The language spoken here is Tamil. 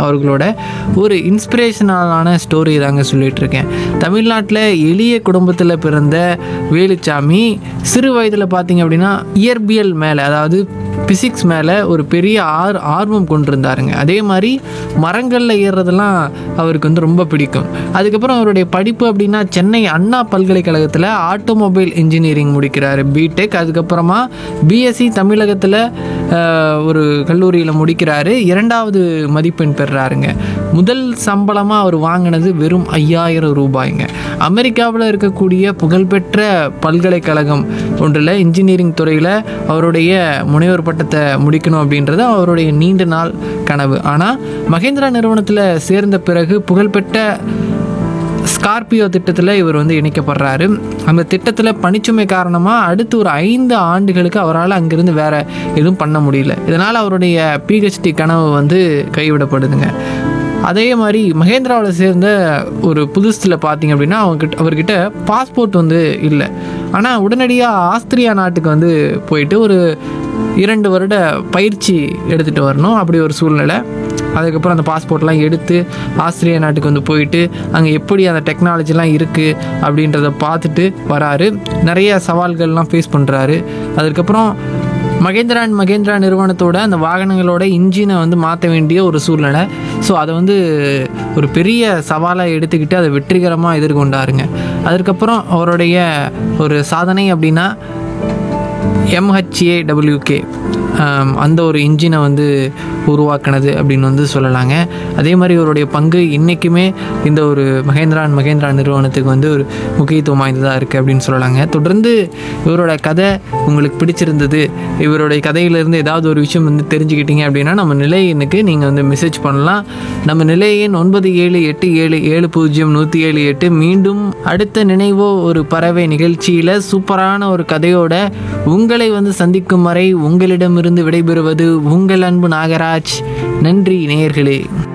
அவர்களோட ஒரு இன்ஸ்பிரேஷனலான ஸ்டோரி தாங்க சொல்லிட்டு இருக்கேன் தமிழ்நாட்டில் எளிய குடும்பத்தில் பிறந்த வேலுச்சாமி சிறு வயதில் பார்த்தீங்க அப்படின்னா இயற்பியல் மேலே அதாவது பிசிக்ஸ் மேலே ஒரு பெரிய ஆர் ஆர்வம் கொண்டிருந்தாருங்க அதே மாதிரி மரங்களில் ஏறுறதெல்லாம் அவருக்கு வந்து ரொம்ப பிடிக்கும் அதுக்கப்புறம் அவருடைய படிப்பு அப்படின்னா சென்னை அண்ணா பல்கலைக்கழகத்தில் ஆட்டோமொபைல் இன்ஜினியரிங் முடிக்கிறாரு பிடெக் அதுக்கப்புறமா பிஎஸ்சி தமிழகத்தில் ஒரு கல்லூரியில் முடிக்கிறாரு இரண்டாவது மதிப்பெண் பெறுறாருங்க முதல் சம்பளமாக அவர் வாங்கினது வெறும் ஐயாயிரம் ரூபாய்ங்க அமெரிக்காவில் இருக்கக்கூடிய புகழ்பெற்ற பல்கலைக்கழகம் ஒன்றில் இன்ஜினியரிங் துறையில் அவருடைய முனைவர் பட்டத்தை முடிக்கணும் அப்படின்றது அவருடைய நீண்ட நாள் கனவு ஆனால் மகேந்திரா நிறுவனத்தில் சேர்ந்த பிறகு புகழ்பெற்ற ஸ்கார்பியோ திட்டத்தில் இவர் வந்து இணைக்கப்படுறாரு அந்த திட்டத்தில் பணிச்சுமை காரணமாக அடுத்து ஒரு ஐந்து ஆண்டுகளுக்கு அவரால் அங்கிருந்து வேற எதுவும் பண்ண முடியல இதனால் அவருடைய பிஹெச்டி கனவு வந்து கைவிடப்படுதுங்க அதே மாதிரி மகேந்திராவில் சேர்ந்த ஒரு புதுசில் பார்த்தீங்க அப்படின்னா அவங்ககிட்ட அவர்கிட்ட பாஸ்போர்ட் வந்து இல்லை ஆனால் உடனடியாக ஆஸ்திரியா நாட்டுக்கு வந்து போயிட்டு ஒரு இரண்டு வருட பயிற்சி எடுத்துகிட்டு வரணும் அப்படி ஒரு சூழ்நிலை அதுக்கப்புறம் அந்த பாஸ்போர்ட்லாம் எடுத்து ஆஸ்திரேலியா நாட்டுக்கு வந்து போயிட்டு அங்கே எப்படி அந்த டெக்னாலஜிலாம் இருக்குது அப்படின்றத பார்த்துட்டு வராரு நிறைய சவால்கள்லாம் ஃபேஸ் பண்ணுறாரு அதுக்கப்புறம் மகேந்திரா அண்ட் மகேந்திரா நிறுவனத்தோட அந்த வாகனங்களோட இன்ஜினை வந்து மாற்ற வேண்டிய ஒரு சூழ்நிலை ஸோ அதை வந்து ஒரு பெரிய சவாலை எடுத்துக்கிட்டு அதை வெற்றிகரமாக எதிர்கொண்டாருங்க அதுக்கப்புறம் அவருடைய ஒரு சாதனை அப்படின்னா எம்ஹெச்ஏ டபிள்யூகே அந்த ஒரு இன்ஜினை வந்து உருவாக்கினது அப்படின்னு வந்து சொல்லலாங்க அதே மாதிரி இவருடைய பங்கு இன்றைக்குமே இந்த ஒரு மகேந்திரா அண்ட் மகேந்திரா நிறுவனத்துக்கு வந்து ஒரு முக்கியத்துவம் வாய்ந்ததாக இருக்குது அப்படின்னு சொல்லலாங்க தொடர்ந்து இவரோட கதை உங்களுக்கு பிடிச்சிருந்தது இவருடைய கதையிலேருந்து ஏதாவது ஒரு விஷயம் வந்து தெரிஞ்சுக்கிட்டீங்க அப்படின்னா நம்ம நிலையனுக்கு நீங்கள் வந்து மெசேஜ் பண்ணலாம் நம்ம நிலையன் ஒன்பது ஏழு எட்டு ஏழு ஏழு பூஜ்ஜியம் நூற்றி ஏழு எட்டு மீண்டும் அடுத்த நினைவோ ஒரு பறவை நிகழ்ச்சியில் சூப்பரான ஒரு கதையோட உங்களை வந்து சந்திக்கும் வரை உங்களிடமிருந்து விடைபெறுவது உங்கள் அன்பு நாகராஜ் நன்றி நேயர்களே